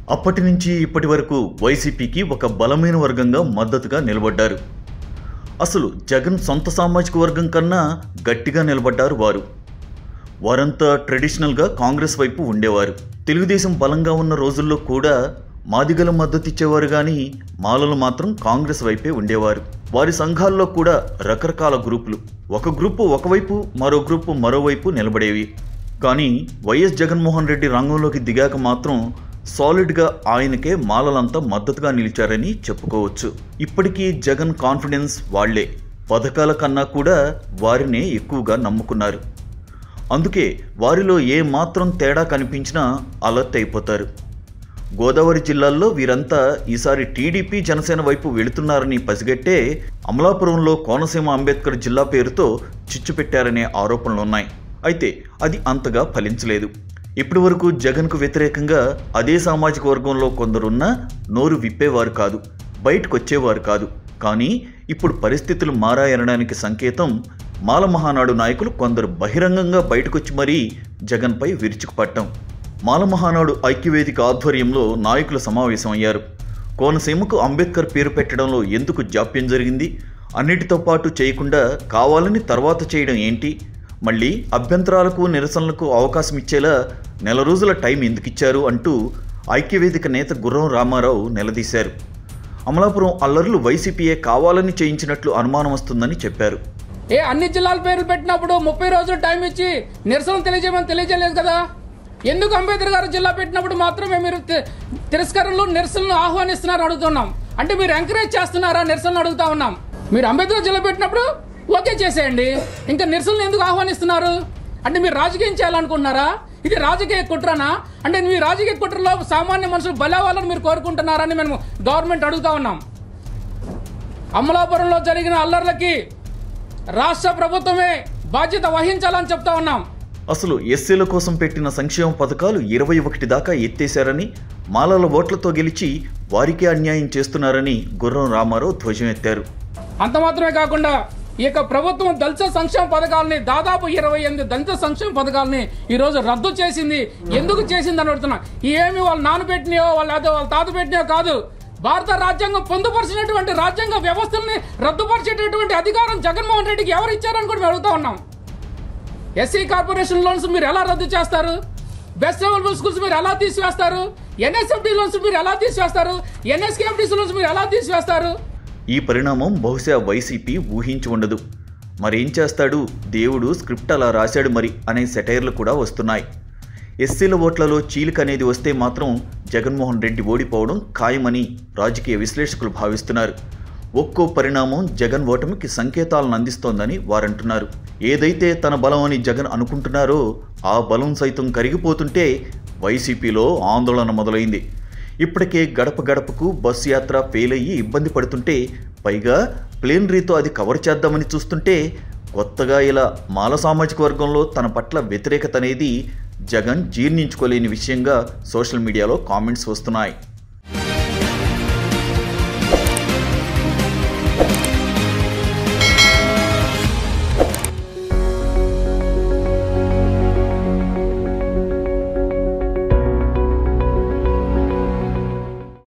అప్పటి నుంచి ఇప్పటి వరకు వైసీపీకి ఒక బలమైన వర్గంగా మద్దతుగా నిలబడ్డారు అసలు జగన్ సొంత సామాజిక వర్గం కన్నా గట్టిగా నిలబడ్డారు వారు వారంతా ట్రెడిషనల్గా కాంగ్రెస్ వైపు ఉండేవారు తెలుగుదేశం బలంగా ఉన్న రోజుల్లో కూడా మాదిగల మద్దతు ఇచ్చేవారు కానీ మాలలు మాత్రం కాంగ్రెస్ వైపే ఉండేవారు వారి సంఘాల్లో కూడా రకరకాల గ్రూపులు ఒక గ్రూపు ఒకవైపు మరో గ్రూపు మరోవైపు నిలబడేవి కానీ వైఎస్ జగన్మోహన్ రెడ్డి రంగంలోకి దిగాక మాత్రం సాలిడ్గా ఆయనకే మాలలంతా మద్దతుగా నిలిచారని చెప్పుకోవచ్చు ఇప్పటికీ జగన్ కాన్ఫిడెన్స్ వాళ్లే పథకాల కన్నా కూడా వారినే ఎక్కువగా నమ్ముకున్నారు అందుకే వారిలో ఏ మాత్రం తేడా కనిపించినా అలర్ట్ అయిపోతారు గోదావరి జిల్లాల్లో వీరంతా ఈసారి టీడీపీ జనసేన వైపు వెళుతున్నారని పసిగట్టే అమలాపురంలో కోనసీమ అంబేద్కర్ జిల్లా పేరుతో చిచ్చు పెట్టారనే ఆరోపణలున్నాయి అయితే అది అంతగా ఫలించలేదు ఇప్పటి వరకు జగన్కు వ్యతిరేకంగా అదే సామాజిక వర్గంలో కొందరున్నా నోరు విప్పేవారు కాదు బయటకు వచ్చేవారు కాదు కానీ ఇప్పుడు పరిస్థితులు మారాయనడానికి సంకేతం మాల మహానాడు నాయకులు కొందరు బహిరంగంగా బయటకొచ్చి మరీ జగన్పై విరుచుకుపట్టం మాల మహానాడు ఐక్యవేదిక ఆధ్వర్యంలో నాయకులు సమావేశమయ్యారు కోనసీమకు అంబేద్కర్ పేరు పెట్టడంలో ఎందుకు జాప్యం జరిగింది అన్నిటితో పాటు చేయకుండా కావాలని తర్వాత చేయడం ఏంటి మళ్ళీ అభ్యంతరాలకు నిరసనలకు అవకాశం ఇచ్చేలా నెల రోజుల టైం ఎందుకు ఇచ్చారు అంటూ ఐక్యవేదిక నేత గుర్రం రామారావు నిలదీశారు అమలాపురం అల్లర్లు వైసీపీయే కావాలని చేయించినట్లు అనుమానం వస్తుందని చెప్పారు ఏ అన్ని జిల్లాల పేర్లు పెట్టినప్పుడు ముప్పై రోజులు టైం ఇచ్చి నిరసన తెలియజేయమని తెలియజేయలేదు కదా ఎందుకు అంబేద్కర్ గారు జిల్లా పెట్టినప్పుడు మాత్రమే మీరు తి- తిరస్కరణలు నిరసనలు ఆహ్వానిస్తున్నారు అడుగుతున్నాం అంటే మీరు ఎంకరేజ్ చేస్తున్నారా నిరసనలు అడుగుతా ఉన్నాం మీరు అంబేద్కర్ జిల్లా పెట్టినప్పుడు ఓకే చేసేయండి ఇంకా నిరసనలు ఎందుకు ఆహ్వానిస్తున్నారు అంటే మీరు రాజకీయం చేయాలనుకుంటున్నారా ఇది రాజకీయ కుట్రనా అంటే మీ రాజకీయ కుట్రలో సామాన్య మనుషులు బలవాలని మీరు కోరుకుంటున్నారని మేము గవర్నమెంట్ అడుగుతా ఉన్నాం అమలాపురంలో జరిగిన అల్లర్లకి రాష్ట్ర ప్రభుత్వమే బాధ్యత వహించాలని చెప్తా ఉన్నాం అసలు ఎస్సీల కోసం పెట్టిన సంక్షేమ పథకాలు ఇరవై ఒకటి దాకా ఎత్తేశారని మాలల ఓట్లతో గెలిచి వారికే అన్యాయం చేస్తున్నారని గుర్రం రామారావు ధ్వజమెత్తారు అంత మాత్రమే కాకుండా ఈ యొక్క ప్రభుత్వం దళిత సంక్షేమ పథకాలని దాదాపు ఇరవై ఎనిమిది దళిత సంక్షేమ పథకాలని ఈ రోజు రద్దు చేసింది ఎందుకు చేసింది అని అడుగుతున్నా ఏమి వాళ్ళు నానబెట్టినాయో వాళ్ళు అదో వాళ్ళ తాత పెట్టినాయో కాదు భారత రాజ్యాంగం పొందుపరిచినటువంటి రాజ్యాంగ వ్యవస్థల్ని రద్దుపరిచేటటువంటి అధికారం జగన్మోహన్ రెడ్డికి ఎవరు ఇచ్చారని కూడా మేము అడుగుతా ఉన్నాం ఎస్సీ కార్పొరేషన్ లోన్స్ మీరు ఎలా రద్దు చేస్తారు బెస్ట్ అవైలబుల్ స్కూల్స్ మీరు ఎలా తీసివేస్తారు ఎన్ఎస్ఎఫ్డి లోన్స్ మీరు ఎలా తీసివేస్తారు ఎన్ఎస్కేఎఫ్డి లోన్స్ మీరు ఎలా తీసివేస్తారు ఈ పరిణామం బహుశా వైసీపీ ఊహించి ఉండదు మరేం చేస్తాడు దేవుడు స్క్రిప్ట్ అలా రాశాడు మరి అనే సెటైర్లు కూడా వస్తున్నాయి ఎస్సీల ఓట్లలో చీలిక అనేది వస్తే మాత్రం జగన్మోహన్ రెడ్డి ఓడిపోవడం ఖాయమని రాజకీయ విశ్లేషకులు భావిస్తున్నారు ఒక్కో పరిణామం జగన్ ఓటమికి సంకేతాలను అందిస్తోందని వారంటున్నారు ఏదైతే తన బలం అని జగన్ అనుకుంటున్నారో ఆ బలం సైతం కరిగిపోతుంటే వైసీపీలో ఆందోళన మొదలైంది ఇప్పటికే గడప గడపకు బస్సు యాత్ర ఫెయిల్ అయ్యి ఇబ్బంది పడుతుంటే పైగా ప్లేన్ రీతో అది కవర్ చేద్దామని చూస్తుంటే కొత్తగా ఇలా మాల సామాజిక వర్గంలో తన పట్ల వ్యతిరేకత అనేది జగన్ జీర్ణించుకోలేని విషయంగా సోషల్ మీడియాలో కామెంట్స్ వస్తున్నాయి